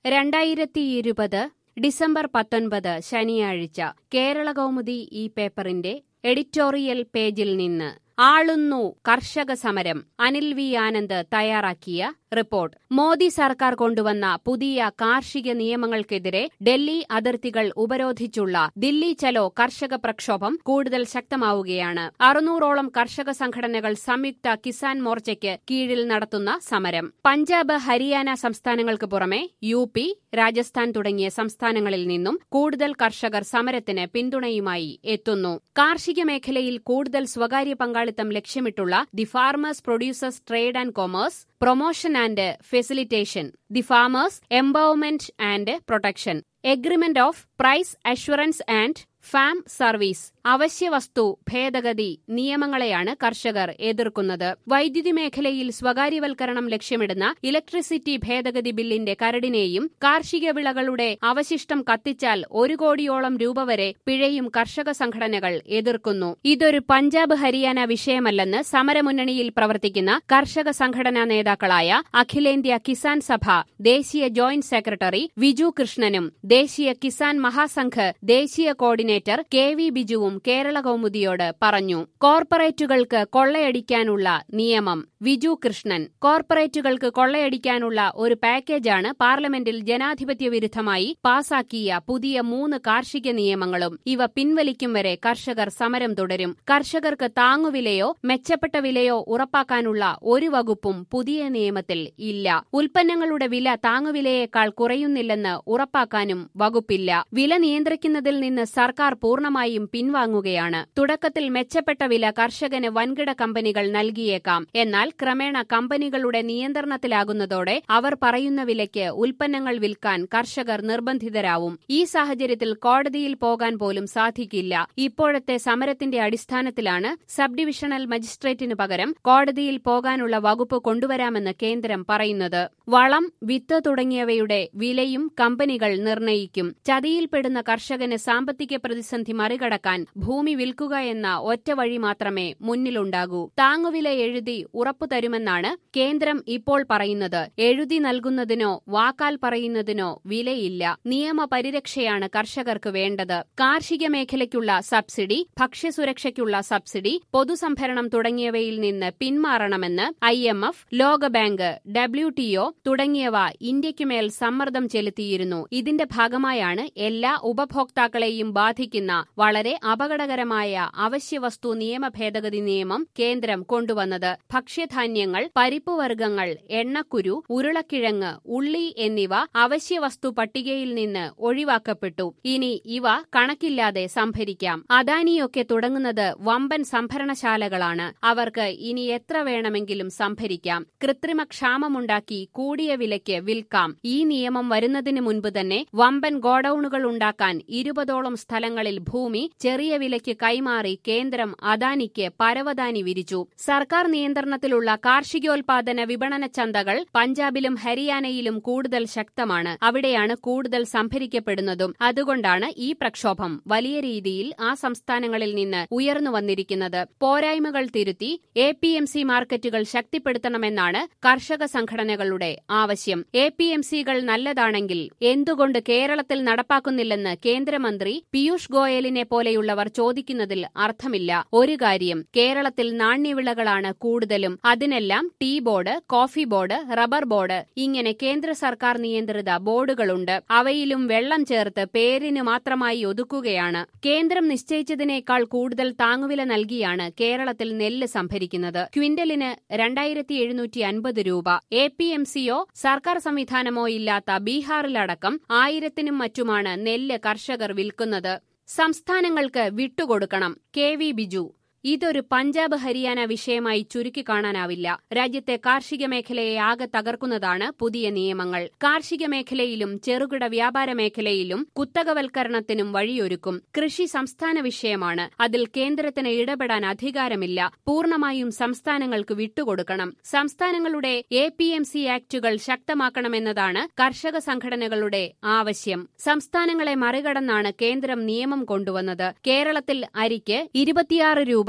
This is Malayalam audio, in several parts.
രണ്ടായിരത്തി ഇരുപത് ഡിസംബർ പത്തൊൻപത് ശനിയാഴ്ച കേരള കൗമുദി ഈ പേപ്പറിന്റെ എഡിറ്റോറിയൽ പേജിൽ നിന്ന് ആളുന്നു കർഷക സമരം അനിൽ വി ആനന്ദ് തയ്യാറാക്കിയ റിപ്പോർട്ട് മോദി സർക്കാർ കൊണ്ടുവന്ന പുതിയ കാർഷിക നിയമങ്ങൾക്കെതിരെ ഡൽഹി അതിർത്തികൾ ഉപരോധിച്ചുള്ള ദില്ലി ചലോ കർഷക പ്രക്ഷോഭം കൂടുതൽ ശക്തമാവുകയാണ് അറുന്നൂറോളം കർഷക സംഘടനകൾ സംയുക്ത കിസാൻ മോർച്ചയ്ക്ക് കീഴിൽ നടത്തുന്ന സമരം പഞ്ചാബ് ഹരിയാന സംസ്ഥാനങ്ങൾക്ക് പുറമെ യു പി രാജസ്ഥാൻ തുടങ്ങിയ സംസ്ഥാനങ്ങളിൽ നിന്നും കൂടുതൽ കർഷകർ സമരത്തിന് പിന്തുണയുമായി എത്തുന്നു കാർഷിക മേഖലയിൽ കൂടുതൽ സ്വകാര്യ പങ്കാളിത്തം ലക്ഷ്യമിട്ടുള്ള the farmers producers trade and commerce promotion and facilitation the farmers empowerment and protection agreement of price assurance and farm service അവശ്യവസ്തു ഭേദഗതി നിയമങ്ങളെയാണ് കർഷകർ എതിർക്കുന്നത് വൈദ്യുതി മേഖലയിൽ സ്വകാര്യവൽക്കരണം ലക്ഷ്യമിടുന്ന ഇലക്ട്രിസിറ്റി ഭേദഗതി ബില്ലിന്റെ കരടിനെയും കാർഷിക വിളകളുടെ അവശിഷ്ടം കത്തിച്ചാൽ ഒരു കോടിയോളം രൂപ വരെ പിഴയും കർഷക സംഘടനകൾ എതിർക്കുന്നു ഇതൊരു പഞ്ചാബ് ഹരിയാന വിഷയമല്ലെന്ന് സമരമുന്നണിയിൽ പ്രവർത്തിക്കുന്ന കർഷക സംഘടനാ നേതാക്കളായ അഖിലേന്ത്യാ കിസാൻ സഭ ദേശീയ ജോയിന്റ് സെക്രട്ടറി വിജു കൃഷ്ണനും ദേശീയ കിസാൻ മഹാസംഘ് ദേശീയ കോർഡിനേറ്റർ കെ വി ബിജുവും കേരള കൗമുദിയോട് പറഞ്ഞു കോർപ്പറേറ്റുകൾക്ക് കൊള്ളയടിക്കാനുള്ള നിയമം വിജു കൃഷ്ണൻ കോർപ്പറേറ്റുകൾക്ക് കൊള്ളയടിക്കാനുള്ള ഒരു പാക്കേജാണ് പാർലമെന്റിൽ ജനാധിപത്യ വിരുദ്ധമായി പാസാക്കിയ പുതിയ മൂന്ന് കാർഷിക നിയമങ്ങളും ഇവ പിൻവലിക്കും വരെ കർഷകർ സമരം തുടരും കർഷകർക്ക് താങ്ങുവിലയോ മെച്ചപ്പെട്ട വിലയോ ഉറപ്പാക്കാനുള്ള ഒരു വകുപ്പും പുതിയ നിയമത്തിൽ ഇല്ല ഉൽപ്പന്നങ്ങളുടെ വില താങ്ങുവിലയേക്കാൾ കുറയുന്നില്ലെന്ന് ഉറപ്പാക്കാനും വകുപ്പില്ല വില നിയന്ത്രിക്കുന്നതിൽ നിന്ന് സർക്കാർ പൂർണ്ണമായും പിൻവാങ്ങുകയാണ് തുടക്കത്തിൽ മെച്ചപ്പെട്ട വില കർഷകന് വൻകിട കമ്പനികൾ നൽകിയേക്കാം എന്നാൽ ക്രമേണ കമ്പനികളുടെ നിയന്ത്രണത്തിലാകുന്നതോടെ അവർ പറയുന്ന വിലയ്ക്ക് ഉൽപ്പന്നങ്ങൾ വിൽക്കാൻ കർഷകർ നിർബന്ധിതരാവും ഈ സാഹചര്യത്തിൽ കോടതിയിൽ പോകാൻ പോലും സാധിക്കില്ല ഇപ്പോഴത്തെ സമരത്തിന്റെ അടിസ്ഥാനത്തിലാണ് സബ് ഡിവിഷണൽ മജിസ്ട്രേറ്റിന് പകരം കോടതിയിൽ പോകാനുള്ള വകുപ്പ് കൊണ്ടുവരാമെന്ന് കേന്ദ്രം പറയുന്നത് വളം വിത്ത് തുടങ്ങിയവയുടെ വിലയും കമ്പനികൾ നിർണയിക്കും ചതിയിൽപ്പെടുന്ന കർഷകന് സാമ്പത്തിക പ്രതിസന്ധി മറികടക്കാൻ ഭൂമി വിൽക്കുക എന്ന ഒറ്റ വഴി മാത്രമേ മുന്നിലുണ്ടാകൂ താങ്ങുവില എഴുതി ഉറപ്പു തരുമെന്നാണ് കേന്ദ്രം ഇപ്പോൾ പറയുന്നത് എഴുതി നൽകുന്നതിനോ വാക്കാൽ പറയുന്നതിനോ വിലയില്ല നിയമപരിരക്ഷയാണ് കർഷകർക്ക് വേണ്ടത് കാർഷിക മേഖലയ്ക്കുള്ള സബ്സിഡി ഭക്ഷ്യസുരക്ഷയ്ക്കുള്ള സബ്സിഡി പൊതുസംഭരണം തുടങ്ങിയവയിൽ നിന്ന് പിന്മാറണമെന്ന് ഐ എം എഫ് ലോകബാങ്ക് ഡബ്ല്യു ടിഒ തുടങ്ങിയവ ഇന്ത്യയ്ക്കുമേൽ സമ്മർദ്ദം ചെലുത്തിയിരുന്നു ഇതിന്റെ ഭാഗമായാണ് എല്ലാ ഉപഭോക്താക്കളെയും ബാധിക്കുന്ന വളരെ അപകടകരമായ അവശ്യവസ്തു നിയമ ഭേദഗതി നിയമം കേന്ദ്രം കൊണ്ടുവന്നത് ഭക്ഷ്യധാന്യങ്ങൾ പരിപ്പുവർഗ്ഗങ്ങൾ എണ്ണക്കുരു ഉരുളക്കിഴങ്ങ് ഉള്ളി എന്നിവ അവശ്യവസ്തു പട്ടികയിൽ നിന്ന് ഒഴിവാക്കപ്പെട്ടു ഇനി ഇവ കണക്കില്ലാതെ സംഭരിക്കാം അദാനിയൊക്കെ തുടങ്ങുന്നത് വമ്പൻ സംഭരണശാലകളാണ് അവർക്ക് ഇനി എത്ര വേണമെങ്കിലും സംഭരിക്കാം കൃത്രിമ ക്ഷാമമുണ്ടാക്കി കൂടിയ വിലയ്ക്ക് വിൽക്കാം ഈ നിയമം വരുന്നതിന് മുൻപ് തന്നെ വമ്പൻ ഗോഡൌണുകൾ ഉണ്ടാക്കാൻ ഇരുപതോളം സ്ഥലങ്ങളിൽ ഭൂമി ചെറിയ വിലയ്ക്ക് കൈമാറി കേന്ദ്രം അദാനിക്ക് പരവതാനി വിരിച്ചു സർക്കാർ നിയന്ത്രണത്തിലുള്ള കാർഷികോൽപാദന വിപണന ചന്തകൾ പഞ്ചാബിലും ഹരിയാനയിലും കൂടുതൽ ശക്തമാണ് അവിടെയാണ് കൂടുതൽ സംഭരിക്കപ്പെടുന്നതും അതുകൊണ്ടാണ് ഈ പ്രക്ഷോഭം വലിയ രീതിയിൽ ആ സംസ്ഥാനങ്ങളിൽ നിന്ന് ഉയർന്നു വന്നിരിക്കുന്നത് പോരായ്മകൾ തിരുത്തി എ പി എം സി മാർക്കറ്റുകൾ ശക്തിപ്പെടുത്തണമെന്നാണ് കർഷക സംഘടനകളുടെ ആവശ്യം എ പി എം സികൾ നല്ലതാണെങ്കിൽ എന്തുകൊണ്ട് കേരളത്തിൽ നടപ്പാക്കുന്നില്ലെന്ന് കേന്ദ്രമന്ത്രി പീയൂഷ് ഗോയലിനെ പോലെയുള്ളവർ ചോദിക്കുന്നതിൽ അർത്ഥമില്ല ഒരു കാര്യം കേരളത്തിൽ നാണ്യവിളകളാണ് കൂടുതലും അതിനെല്ലാം tea board coffee board rubber board ഇങ്ങനെ കേന്ദ്ര സർക്കാർ നിയന്ത്രിത ബോർഡുകളുണ്ട് അവയിലും വെള്ളം ചേർത്ത് പേരിന് മാത്രമായി ഒതുക്കുകയാണ് കേന്ദ്രം നിശ്ചയിച്ചതിനേക്കാൾ കൂടുതൽ താങ്ങുവില നൽകിയാണ് കേരളത്തിൽ നെല്ല് സംഭരിക്കുന്നത് ക്വിന്റലിന് രണ്ടായിരത്തി എഴുന്നൂറ്റി അൻപത് രൂപ എ പി എം സിയോ സർക്കാർ സംവിധാനമോ ഇല്ലാത്ത ബീഹാറിലടക്കം ആയിരത്തിനും മറ്റുമാണ് നെല്ല് കർഷകർ വിൽക്കുന്നത് സംസ്ഥാനങ്ങൾക്ക് വിട്ടുകൊടുക്കണം കെ വി ബിജു ഇതൊരു പഞ്ചാബ് ഹരിയാന വിഷയമായി ചുരുക്കി കാണാനാവില്ല രാജ്യത്തെ കാർഷിക മേഖലയെ ആകെ തകർക്കുന്നതാണ് പുതിയ നിയമങ്ങൾ കാർഷിക മേഖലയിലും ചെറുകിട വ്യാപാര മേഖലയിലും കുത്തകവൽക്കരണത്തിനും വഴിയൊരുക്കും കൃഷി സംസ്ഥാന വിഷയമാണ് അതിൽ കേന്ദ്രത്തിന് ഇടപെടാൻ അധികാരമില്ല പൂർണ്ണമായും സംസ്ഥാനങ്ങൾക്ക് വിട്ടുകൊടുക്കണം സംസ്ഥാനങ്ങളുടെ എ പി എം സി ആക്ടുകൾ ശക്തമാക്കണമെന്നതാണ് കർഷക സംഘടനകളുടെ ആവശ്യം സംസ്ഥാനങ്ങളെ മറികടന്നാണ് കേന്ദ്രം നിയമം കൊണ്ടുവന്നത് കേരളത്തിൽ അരിക്ക് ഇരുപത്തിയാറ് രൂപ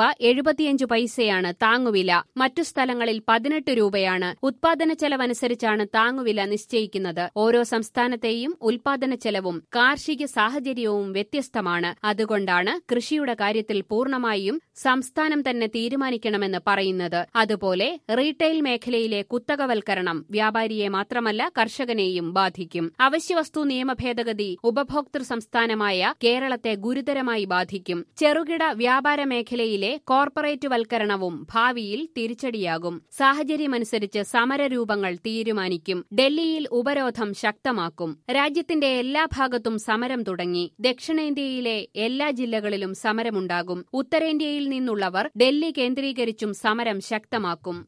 എഴുപത്തിയഞ്ച് പൈസയാണ് താങ്ങുവില മറ്റു സ്ഥലങ്ങളിൽ പതിനെട്ട് രൂപയാണ് ഉത്പാദന ചെലവനുസരിച്ചാണ് താങ്ങുവില നിശ്ചയിക്കുന്നത് ഓരോ സംസ്ഥാനത്തെയും ഉൽപാദന ചെലവും കാർഷിക സാഹചര്യവും വ്യത്യസ്തമാണ് അതുകൊണ്ടാണ് കൃഷിയുടെ കാര്യത്തിൽ പൂർണ്ണമായും സംസ്ഥാനം തന്നെ തീരുമാനിക്കണമെന്ന് പറയുന്നത് അതുപോലെ റീറ്റെയിൽ മേഖലയിലെ കുത്തകവൽക്കരണം വ്യാപാരിയെ മാത്രമല്ല കർഷകനെയും ബാധിക്കും അവശ്യവസ്തു നിയമ ഭേദഗതി ഉപഭോക്തൃ സംസ്ഥാനമായ കേരളത്തെ ഗുരുതരമായി ബാധിക്കും ചെറുകിട വ്യാപാര മേഖലയിലെ കോർപ്പറേറ്റ് വൽക്കരണവും ഭാവിയിൽ തിരിച്ചടിയാകും സാഹചര്യമനുസരിച്ച് സമരരൂപങ്ങൾ തീരുമാനിക്കും ഡൽഹിയിൽ ഉപരോധം ശക്തമാക്കും രാജ്യത്തിന്റെ എല്ലാ ഭാഗത്തും സമരം തുടങ്ങി ദക്ഷിണേന്ത്യയിലെ എല്ലാ ജില്ലകളിലും സമരമുണ്ടാകും ഉത്തരേന്ത്യയിൽ നിന്നുള്ളവർ ഡൽഹി കേന്ദ്രീകരിച്ചും സമരം ശക്തമാക്കും